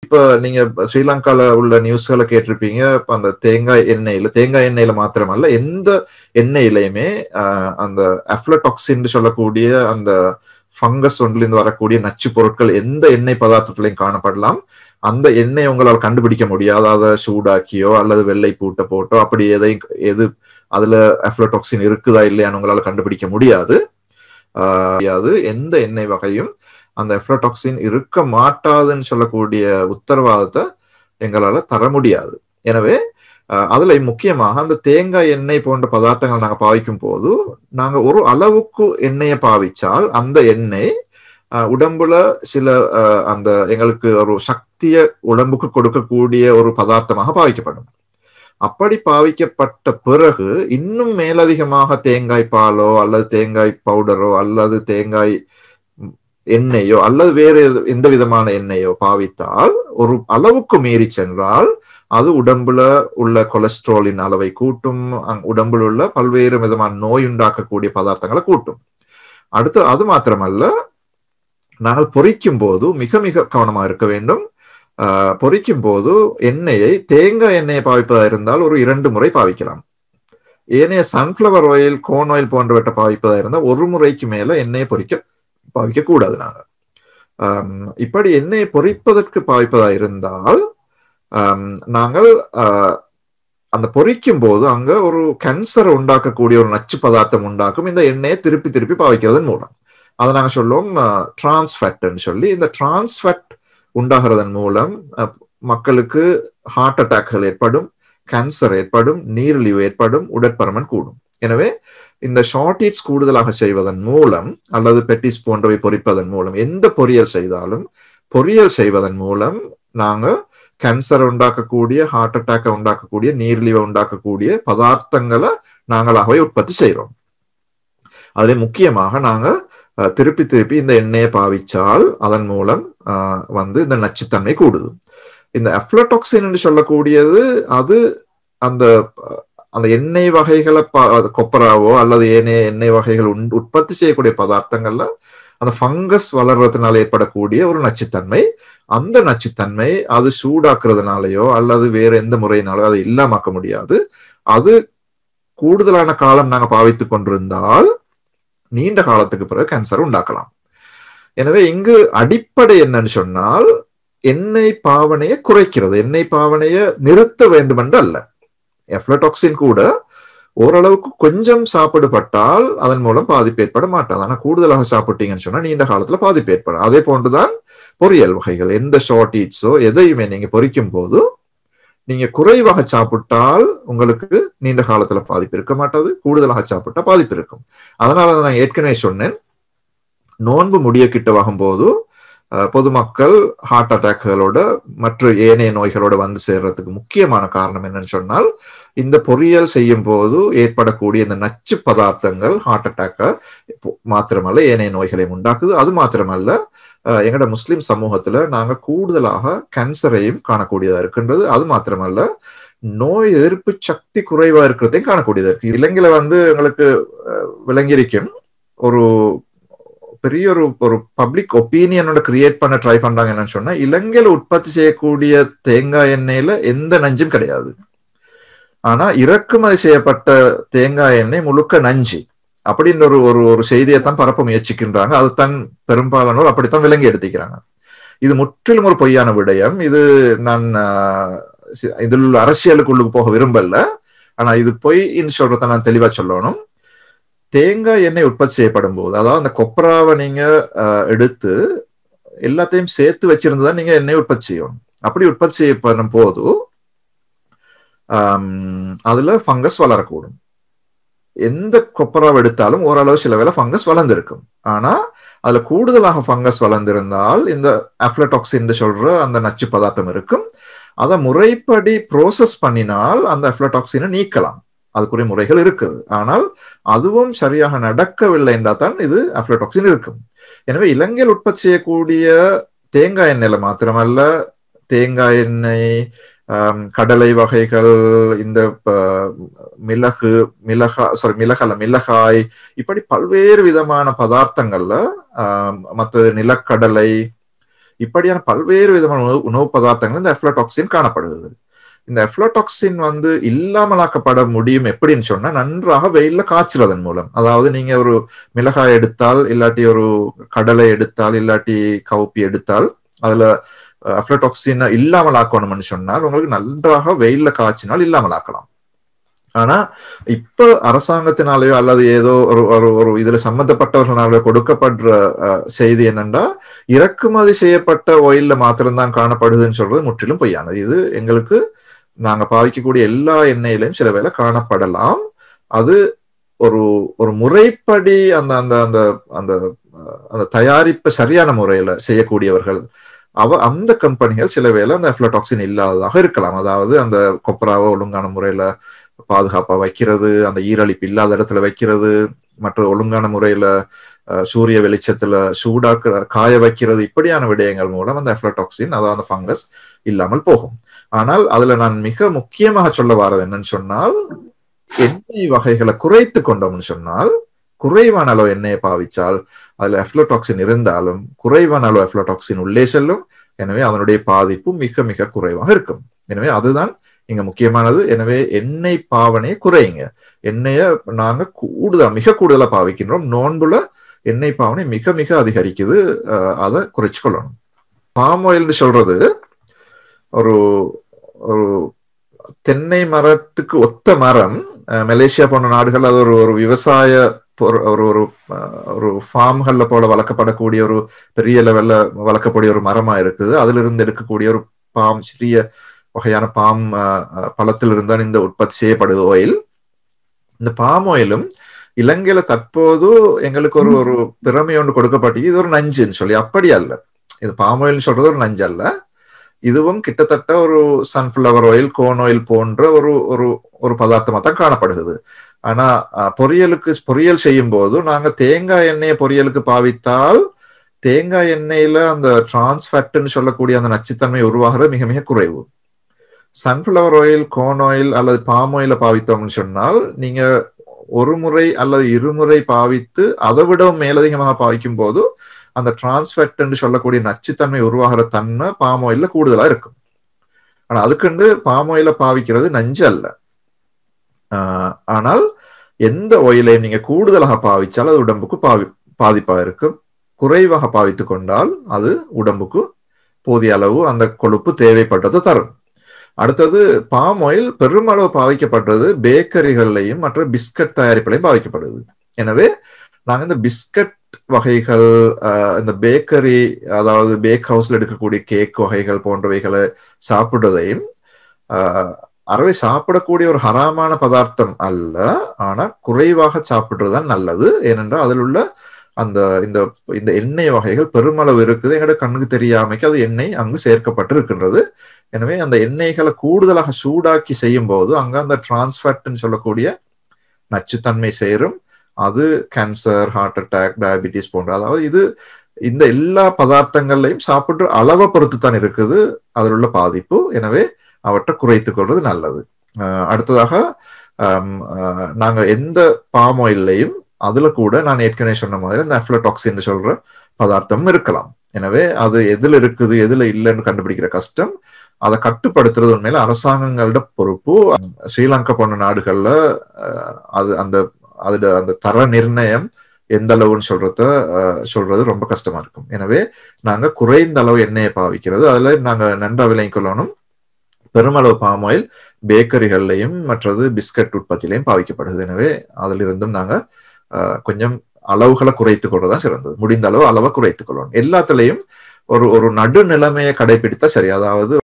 இப்ப நீங்க ஸ்ரீலங்கால உள்ள நியூஸ்களை கேட்டிருப்பீங்க இப்ப அந்த தேங்காய் எண்ணெயில தேங்காய் எண்ணெயில மாத்திரமல்ல எந்த எண்ணெயிலையுமே ஆஹ், அந்த அஃப்லடாக்சின் சொல்லக்கூடிய அந்த ஃபங்கஸ் ஒன்றிலிருந்து வரக்கூடிய நச்சு பொருட்கள் எந்த எண்ணெய் பதார்த்தத்திலையும் காணப்படலாம் அந்த எண்ணெய் உங்களால் கண்டுபிடிக்க முடியாது அதை சூடாக்கியோ அல்லது வெள்ளை பூட்டை போட்டோ அப்படி எதையும் எது அதுல அஃப்லடாக்சின் இருக்குதா இல்லையான்னு உங்களால கண்டுபிடிக்க முடியாது ஆஹ், முடியாது எந்த எண்ணெய் வகையும் அந்த எஃப்லடாக்சின் இருக்க மாட்டாதுன்னு சொல்லக்கூடிய உத்தரவாதத்தை எங்களால தர முடியாது எனவே அஹ், அதுல முக்கியமாக அந்த தேங்காய் எண்ணெய் போன்ற பதார்த்தங்கள் நாங்க பாவிக்கும் போது நாங்க ஒரு அளவுக்கு எண்ணெயை பாவிச்சால் அந்த எண்ணெய் அஹ், உடம்புல சில அஹ், அந்த எங்களுக்கு ஒரு சக்திய உடம்புக்கு கொடுக்கக்கூடிய ஒரு பதார்த்தமாக பாவிக்கப்படும் அப்படி பாவிக்கப்பட்ட பிறகு இன்னும் மேலதிகமாக தேங்காய் பாலோ அல்லது தேங்காய் பவுடரோ அல்லது தேங்காய் எண்ணெயோ அல்லது வேறு எது- எந்த விதமான எண்ணெயோ பாவித்தால் ஒரு அளவுக்கு மீறி சென்றால் அது உடம்புல உள்ள கொலஸ்ட்ராலின் அளவை கூட்டும் அங் உடம்புல உள்ள பல்வேறு விதமான நோய் உண்டாக்கக்கூடிய பதார்த்தங்களை கூட்டும் அடுத்து அது மாத்திரமல்ல நாங்கள் பொரிக்கும் போது மிக மிக கவனமா இருக்க வேண்டும் ஆஹ், பொரிக்கும் போது எண்ணெயை தேங்காய் எண்ணெயை பாவிப்பதா இருந்தால் ஒரு இரண்டு முறை பாவிக்கலாம் ஏனைய சன்ஃபிளவர் ஆயில் கோன் ஆயில் போன்றவற்றை பாவிப்பதா இருந்தால் ஒரு முறைக்கு மேல எண்ணெயை பொரிக்க பாவிக்க கூடாது நாங்க ஆம், இப்படி எண்ணெயை பொரிப்பதற்கு பாவிப்பதா இருந்தால் ஆம், நாங்கள் ஆஹ், அந்த பொரிக்கும் போது அங்க ஒரு கேன்சரை உண்டாக்கக்கூடிய ஒரு நச்சு பதார்த்தம் உண்டாக்கும் இந்த எண்ணெயை திருப்பி திருப்பி பாவிக்கிறதன் மூலம் அதை நாங்க சொல்லுவோம் டிரான்ஸ்ஃபேட்னு சொல்லி இந்த டிரான்ஸ்ஃபேட் உண்டாகிறதன் மூலம் அஹ், மக்களுக்கு ஹார்ட் அட்டாக்கள் ஏற்படும் கேன்சர் ஏற்படும் நீரிழிவு ஏற்படும் உடற்பருமன் கூடும் எனவே இந்த ஷார்டேஜ் கூடுதலாக செய்வதன் மூலம் அல்லது பெட்டிஸ் போன்றவை பொரிப்பதன் மூலம் எந்த பொரியல் செய்தாலும் பொரியல் செய்வதன் மூலம் நாங்க கேன்சர் உண்டாக்கக்கூடிய ஹார்ட் அட்டாக்கை உண்டாக்கக்கூடிய நீரிழிவை உண்டாக்கக்கூடிய பதார்த்தங்களை நாங்களாகவே உற்பத்தி செய்றோம் அதுல முக்கியமாக நாங்க அஹ், திருப்பி திருப்பி இந்த எண்ணெயை பாவிச்சால் அதன் மூலம் அஹ், வந்து இந்த நச்சுத்தன்மை கூடுது இந்த அஃப்லடாக்சின் என்று சொல்லக்கூடியது அது அந்த அஹ், அந்த எண்ணெய் வகைகளை ப- அது கொப்பராவோ அல்லது ஏனைய எண்ணெய் வகைகள் உண்- உற்பத்தி செய்யக்கூடிய பதார்த்தங்கள்ல அந்த ஃபங்கஸ் வளர்றதுனால ஏற்படக்கூடிய ஒரு நச்சுத்தன்மை அந்த நச்சுத்தன்மை அது சூடாக்குறதுனாலயோ அல்லது வேற எந்த முறையினாலோ அதை இல்லாமக்க முடியாது அது கூடுதலான காலம் நாங்க பாவித்துக் கொண்டிருந்தால் நீண்ட காலத்துக்கு பிறகு கேன்சர் உண்டாக்கலாம் எனவே இங்கு அடிப்படை என்னன்னு சொன்னால் எண்ணெய் பாவனையை குறைக்கிறது எண்ணெய் பாவனையை நிறுத்த வேண்டும் என்று அல்ல எஃப்லடாக்சின் கூட ஓரளவுக்கு கொஞ்சம் சாப்பிடுபட்டால் அதன் மூலம் பாதிப்பு ஏற்பட மாட்டாது ஆனா கூடுதலாக சாப்பிட்டீங்கன்னு சொன்னா நீண்ட காலத்துல பாதிப்பு ஏற்படும் அதே போன்றுதான் பொரியல் வகைகள் எந்த ஷார்டேஜ்ஸோ எதையுமே நீங்க பொரிக்கும் போது நீங்க குறைவாக சாப்பிட்டால் உங்களுக்கு நீண்ட காலத்துல பாதிப்பு இருக்க மாட்டாது கூடுதலாக சாப்பிட்டா பாதிப்பு இருக்கும் அதனால தான் நான் ஏற்கனவே சொன்னேன் நோன்பு முடிய கிட்டவாகும் போது அஹ், பொதுமக்கள் ஹார்ட் அட்டாக்குகளோட மற்ற ஏனைய நோய்களோட வந்து சேர்றதுக்கு முக்கியமான காரணம் என்னன்னு சொன்னால் இந்த பொறியியல் செய்யும் போது ஏற்படக்கூடிய இந்த நச்சு பதார்த்தங்கள் ஹார்ட் அட்டாக்கை மாத்திரமல்ல ஏனைய நோய்களையும் உண்டாக்குது அது மாத்திரமல்ல அஹ், எங்களோட முஸ்லிம் சமூகத்துல நாங்க கூடுதலாக கேன்சரையும் காணக்கூடியதா இருக்கின்றது அது மாத்திரமல்ல நோய் எதிர்ப்பு சக்தி குறைவா இருக்கிறதையும் காணக்கூடியதா இருக்கு இலங்கையில வந்து எங்களுக்கு அஹ், விளங்கியிருக்கும் ஒரு பெரிய ஒரு ஒரு பப்ளிக் ஒப்பீனியனோட கிரியேட் பண்ண ட்ரை பண்றாங்க என்னன்னு சொன்னா இலங்கையில உற்பத்தி செய்யக்கூடிய தேங்காய் எண்ணெயில எந்த நஞ்சும் கிடையாது ஆனா இறக்குமதி செய்யப்பட்ட தேங்காய் எண்ணெய் முழுக்க நஞ்சு அப்படின்னு ஒரு ஒரு ஒரு செய்தியை தான் பரப்ப முயற்சிக்கின்றாங்க அதுதான் பெரும்பாலானோர் அப்படித்தான் விளங்கி எடுத்துக்கிறாங்க இது முற்றிலும் ஒரு பொய்யான விடயம் இது நான் ஆஹ், சி- இதில் உள்ள அரசியலுக்குள்ளுக்கு போக விரும்பல ஆனா இது பொய்ன்னு சொல்றத நான் தெளிவா சொல்லணும் தேங்காய் எண்ணெய் உற்பத்தி செய்யப்படும் போது அதாவது அந்த கொப்பராவை நீங்க ஆஹ், எடுத்து எல்லாத்தையும் சேர்த்து வச்சிருந்தா நீங்க எண்ணெய் உற்பத்தி செய்யணும் அப்படி உற்பத்தி செய்யப்படும் போது ஆம், அதுல ஃபங்கஸ் வளரக்கூடும் எந்த கொப்பராவை எடுத்தாலும் ஓரளவு சில வேளை ஃபங்கஸ் வளர்ந்திருக்கும் ஆனா அதுல கூடுதலாக ஃபங்கஸ் வளர்ந்திருந்தால் இந்த அஃப்லடாக்சின் சொல்ற அந்த நச்சு பதார்த்தம் இருக்கும் அதை முறைப்படி ப்ரோசஸ் பண்ணினால் அந்த அஃப்லடாக்சினை நீக்கலாம் அதுக்குரிய முறைகள் இருக்குது ஆனால் அதுவும் சரியாக நடக்கவில்லை என்றால் தான் இது அஃப்லடாக்சின் இருக்கும் எனவே இலங்கையில் உற்பத்தி செய்யக்கூடிய தேங்காய் எண்ணெயில மாத்திரமல்ல தேங்காய் எண்ணெய் ஆம், கடலை வகைகள் இந்த ப- மிளகு மிளகா சாரி மிளகல்ல மிளகாய் இப்படி பல்வேறு விதமான பதார்த்தங்கள்ல ஆம், மற்றது நிலக்கடலை இப்படியான பல்வேறு விதமான உணவு உணவு பதார்த்தங்கள் இந்த எஃப்லோடாக்சின் காணப்படுகிறது இந்த எஃப்லோடாக்சின் வந்து இல்லாமலாக்கப்பட முடியும் எப்படின்னு சொன்னா நன்றாக வெயில்ல காய்ச்சுறதன் மூலம் அதாவது நீங்க ஒரு மிளகாய் எடுத்தால் இல்லாட்டி ஒரு கடலை எடுத்தால் இல்லாட்டி கவுப்பி எடுத்தால் அதுல அஃப்லோடாக்சின் இல்லாமல் ஆக்கணும்னு சொன்னால் உங்களுக்கு நன்றாக வெயில்ல காய்ச்சினால் இல்லாமல் ஆக்கலாம் ஆனா இப்ப அரசாங்கத்தினாலேயோ அல்லது ஏதோ ஒரு ஒரு ஒரு இதுல சம்பந்தப்பட்டவர்களால கொடுக்கப்படுற செய்தி என்னன்னா இறக்குமதி செய்யப்பட்ட ஒயில்ல மாத்திரம்தான் காணப்படுதுன்னு சொல்றது முற்றிலும் பொய்யானது இது எங்களுக்கு நாங்க பாவிக்கக்கூடிய எல்லா எண்ணெயிலையும் சில வேலை காணப்படலாம் அது ஒரு ஒரு முறைப்படி அந்த அந்த அந்த அந்த அந்த தயாரிப்பு சரியான முறையில செய்யக்கூடியவர்கள் அவ அந்த கம்பெனிகள் சில வேலை அந்த எஃப்லோடாக்சின் இல்லாததாக இருக்கலாம் அதாவது அந்த கொப்பராவை ஒழுங்கான முறையில பாதுகாப்பா வைக்கிறது அந்த ஈரழிப்பு இல்லாத இடத்துல வைக்கிறது மற்ற ஒழுங்கான முறையில சூரிய வெளிச்சத்துல சூடாக்குற காய வைக்கிறது இப்படியான விடயங்கள் மூலம் அந்த எஃப்லோடாக்சின் அதாவது அந்த ஃபங்கஸ் இல்லாமல் போகும் ஆனால் அதுல நான் மிக முக்கியமாக சொல்ல வரது என்னன்னு சொன்னால் எண்ணெய் வகைகளை குறைத்து கொண்டோம்னு சொன்னால் குறைவான அளவு எண்ணெயை பாவிச்சால் அதுல எஃப்லோடாக்சின் இருந்தாலும் குறைவான அளவு எஃப்லோடாக்சின் உள்ளே செல்லும் எனவே அதனுடைய பாதிப்பு மிக மிக குறைவாக இருக்கும் எனவே அதுதான் இங்க முக்கியமானது எனவே எண்ணெய் பாவனையை குறையுங்க எண்ணெய நாங்க கூடுதல் மிக கூடுதலா பாவிக்கின்றோம் நோன்புல எண்ணெய் பாவனை மிக மிக அதிகரிக்குது அதை குறைச்சு கொள்ளணும் பாம் ஆயில்னு சொல்றது ஒரு ஒரு தென்னை மரத்துக்கு ஒத்த மரம் மலேசியா போன்ற நாடுகள் அது ஒரு ஒரு விவசாய ஒரு ஒரு ஒரு ஃபார்ம்கள்ல போல வளர்க்கப்படக்கூடிய ஒரு பெரிய லெவல்ல வளர்க்கக்கூடிய ஒரு மரமா இருக்குது அதுல இருந்து எடுக்கக்கூடிய ஒரு பாம் சிறிய வகையான பாம் பழத்தில் இருந்தால் இந்த உற்பத்தி செய்யப்படுது ஆயில் இந்த பாம் ஆயிலும் இலங்கையில தற்போது எங்களுக்கு ஒரு ஒரு திறமை ஒன்று கொடுக்கப்பட்டு இது ஒரு நஞ்சுன்னு சொல்லி அப்படி அல்ல இது பாம் ஆயில் சொல்றது ஒரு நஞ்சு அல்ல இதுவும் கிட்டத்தட்ட ஒரு சன்ஃபிளவர் ஆயில் கோன் ஆயில் போன்ற ஒரு ஒரு ஒரு பதார்த்தமா தான் காணப்படுகிறது ஆனா பொரியலுக்கு பொரியல் செய்யும் போது நாங்க தேங்காய் எண்ணெயை பொரியலுக்கு பாவித்தால் தேங்காய் எண்ணெயில அந்த டிரான்ஸ்ஃபேட்னு சொல்லக்கூடிய அந்த நச்சுத்தன்மை உருவாகிறது மிக மிக குறைவு சன்ஃபிளவர் ஆயில் கோன் ஆயில் அல்லது பாம் ஆயில பாவித்தோம்னு சொன்னால் நீங்க ஒரு முறை அல்லது இருமுறை பாவித்து அதை விட மேலதிகமாக பாவிக்கும் போது அந்த டிரான்ஸ்ஃபெக்ட் என்று சொல்லக்கூடிய நச்சுத்தன்மை உருவாகிற தன்மை பாம் ஆயில்ல கூடுதலா இருக்கும் ஆனா அதுக்குண்டு பாம் ஆயில பாவிக்கிறது நஞ்சு அல்ல ஆனால் எந்த ஆயிலையும் நீங்க கூடுதலாக பாவிச்சால் அது உடம்புக்கு பாவி பாதிப்பா இருக்கும் குறைவாக பாவித்து கொண்டால் அது உடம்புக்கு போதிய அளவு அந்த கொழுப்பு தேவைப்பட்டது தரும் அடுத்தது பாம் ஆயில் பெருமளவு பாவிக்கப்பட்டது பேக்கரிகள்லையும் மற்ற பிஸ்கட் தயாரிப்புலையும் பாவிக்கப்படுது எனவே நாங்க இந்த பிஸ்கட் வகைகள் இந்த பேக்கரி அதாவது பேக் ஹவுஸ்ல எடுக்கக்கூடிய கேக் வகைகள் போன்றவைகளை சாப்பிடுறதையும் அறவை சாப்பிடக்கூடிய ஒரு ஹராமான பதார்த்தம் அல்ல ஆனா குறைவாக சாப்பிடுறதுதான் நல்லது ஏனென்றால் அதில் உள்ள அந்த இந்த இந்த எண்ணெய் வகைகள் பெருமளவு இருக்குது எங்களோட கண்ணுக்கு தெரியாமைக்கு அது எண்ணெய் அங்கு சேர்க்கப்பட்டு இருக்கின்றது எனவே அந்த எண்ணெய்களை கூடுதலாக சூடாக்கி செய்யும் போது அங்க அந்த டிரான்ஸ்ஃபேட்னு சொல்லக்கூடிய நச்சுத்தன்மை சேரும் அது கேன்சர் ஹார்ட் அட்டாக் டயபிட்டிஸ் போன்ற அதாவது இது இந்த எல்லா பதார்த்தங்கள்லையும் சாப்பிடுற அளவை பொறுத்து தான் இருக்குது அதில் உள்ள பாதிப்பு எனவே அவற்றை குறைத்து கொள்வது நல்லது அடுத்ததாக நாங்க எந்த பாம் ஆயில்லையும் அதுல கூட நான் ஏற்கனவே சொன்ன மாதிரி இந்த அஃப்லோடாக்சின் சொல்ற பதார்த்தம் இருக்கலாம் எனவே அது எதுல இருக்குது எதுல இல்லைன்னு கண்டுபிடிக்கிற கஷ்டம் அதை கட்டுப்படுத்துறது உண்மையில அரசாங்கங்களோட பொறுப்பு ஸ்ரீலங்கா போன்ற நாடுகள்ல அது அந்த அதோட அந்த தர நிர்ணயம் எந்த அளவுன்னு சொல்றத சொல்றது ரொம்ப கஷ்டமா இருக்கும் எனவே நாங்க குறைந்த அளவு எண்ணெயை பாவிக்கிறது அதுல நாங்க நன்றா விலை கொள்ளணும் பெருமளவு பாம் ஆயில் பேக்கரிகள்லையும் மற்றது பிஸ்கட் உற்பத்திலையும் பாவிக்கப்படுது எனவே அதுல இருந்தும் நாங்க கொஞ்சம் அளவுகளை குறைத்துக் கொள்றதுதான் சிறந்தது முடிந்த அளவு அளவை குறைத்துக் கொள்ளணும் எல்லாத்துலயும் ஒரு ஒரு நடுநிலைமையை கடைபிடித்தா சரி அதாவது